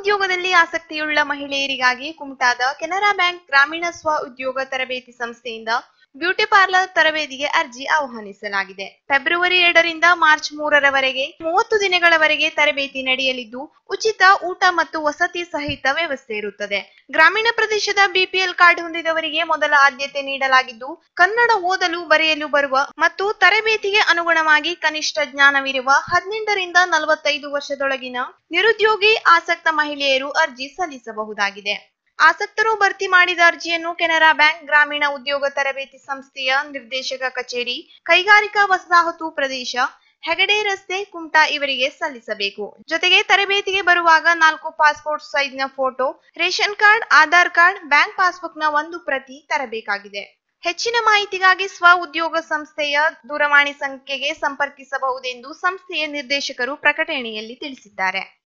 ಉದ್ಯೋಗದಲ್ಲಿ ಆಸಕ್ತಿಯುಳ್ಳ ಮಹಿಳೆಯರಿಗಾಗಿ ಕುಮಟಾದ ಕೆನರಾ ಬ್ಯಾಂಕ್ ಗ್ರಾಮೀಣ ಸ್ವ ಉದ್ಯೋಗ ತರಬೇತಿ ಸಂಸ್ಥೆಯಿಂದ ಬ್ಯೂಟಿ ಪಾರ್ಲರ್ ತರಬೇತಿಗೆ ಅರ್ಜಿ ಆಹ್ವಾನಿಸಲಾಗಿದೆ ಫೆಬ್ರವರಿ ಎರಡರಿಂದ ಮಾರ್ಚ್ ಮೂರರವರೆಗೆ ಮೂವತ್ತು ದಿನಗಳವರೆಗೆ ತರಬೇತಿ ನಡೆಯಲಿದ್ದು ಉಚಿತ ಊಟ ಮತ್ತು ವಸತಿ ಸಹಿತ ವ್ಯವಸ್ಥೆ ಇರುತ್ತದೆ ಗ್ರಾಮೀಣ ಪ್ರದೇಶದ ಬಿಪಿಎಲ್ ಕಾರ್ಡ್ ಹೊಂದಿದವರಿಗೆ ಮೊದಲ ಆದ್ಯತೆ ನೀಡಲಾಗಿದ್ದು ಕನ್ನಡ ಓದಲು ಬರೆಯಲು ಬರುವ ಮತ್ತು ತರಬೇತಿಗೆ ಅನುಗುಣವಾಗಿ ಕನಿಷ್ಠ ಜ್ಞಾನವಿರುವ ಹದಿನೆಂಟರಿಂದ ನಲವತ್ತೈದು ವರ್ಷದೊಳಗಿನ ನಿರುದ್ಯೋಗಿ ಆಸಕ್ತ ಮಹಿಳೆಯರು ಅರ್ಜಿ ಸಲ್ಲಿಸಬಹುದಾಗಿದೆ ಆಸಕ್ತರು ಭರ್ತಿ ಮಾಡಿದ ಅರ್ಜಿಯನ್ನು ಕೆನರಾ ಬ್ಯಾಂಕ್ ಗ್ರಾಮೀಣ ಉದ್ಯೋಗ ತರಬೇತಿ ಸಂಸ್ಥೆಯ ನಿರ್ದೇಶಕ ಕಚೇರಿ ಕೈಗಾರಿಕಾ ವಸಾಹತು ಪ್ರದೇಶ ಹೆಗಡೆ ರಸ್ತೆ ಕುಮಟಾ ಇವರಿಗೆ ಸಲ್ಲಿಸಬೇಕು ಜೊತೆಗೆ ತರಬೇತಿಗೆ ಬರುವಾಗ ನಾಲ್ಕು ಪಾಸ್ಪೋರ್ಟ್ ಸೈಜ್ನ photo ration card Aadhaar card bank ಪಾಸ್ಬುಕ್ನ ಒಂದು ಪ್ರತಿ ತರಬೇಕಾಗಿದೆ ಹೆಚ್ಚಿನ ಮಾಹಿತಿಗಾಗಿ ಸ್ವ ಉದ್ಯೋಗ ಸಂಸ್ಥೆಯ ದೂರವಾಣಿ ಸಂಖ್ಯೆಗೆ ಸಂಪರ್ಕಿಸಬಹುದೆಂದು ಸಂಸ್ಥೆಯ ನಿರ್ದೇಶಕರು ಪ್ರಕಟಣೆಯಲ್ಲಿ ತಿಳಿಸಿದ್ದಾರೆ